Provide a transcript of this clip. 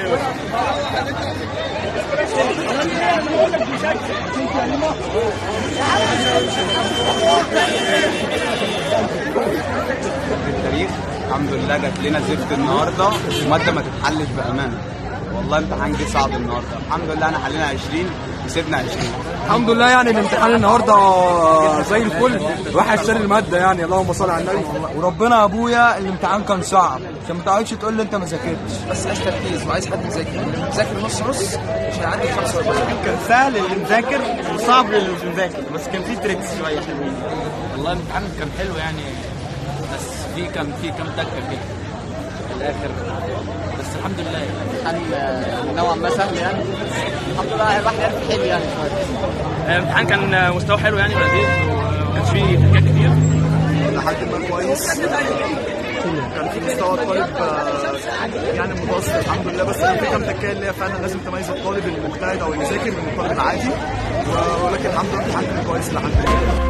التاريخ الحمد لله جات لنا زفت النهارده وماده ما تتحلش بامانه والله امتحان جه صعب النهارده الحمد لله انا حلينا 20 وسيبنا 20 الحمد لله يعني الامتحان النهارده زي الفل واحد شال الماده يعني اللهم صل على النبي وربنا يا ابويا الامتحان كان صعب عشان ما تقعدش تقول لي انت ما ذاكرتش بس عايز تركيز وعايز حد مذاكر اللي مذاكر نص نص مش هيعدي 45 كان سهل للي مذاكر وصعب للي مش مذاكر بس كان في تريكس شويه حلوين والله الامتحان كان حلو يعني بس في كان في كام تكه كده في الاخر بس الحمد لله الامتحان نوعا ما سهل يعني الحمد لله الواحد عرف يحل يعني شويه الامتحان كان مستوى حلو يعني لذيذ وما كانش فيه تكات كتير لحد ما كويس كان في مستوى الطالب آه، يعني متوسط الحمد لله بس كان في كام تكايه اللي هي فعلا لازم تميز الطالب المجتهد او اللي ذاكر من الطالب العادي ولكن الحمد لله الامتحان كان كويس لحد ما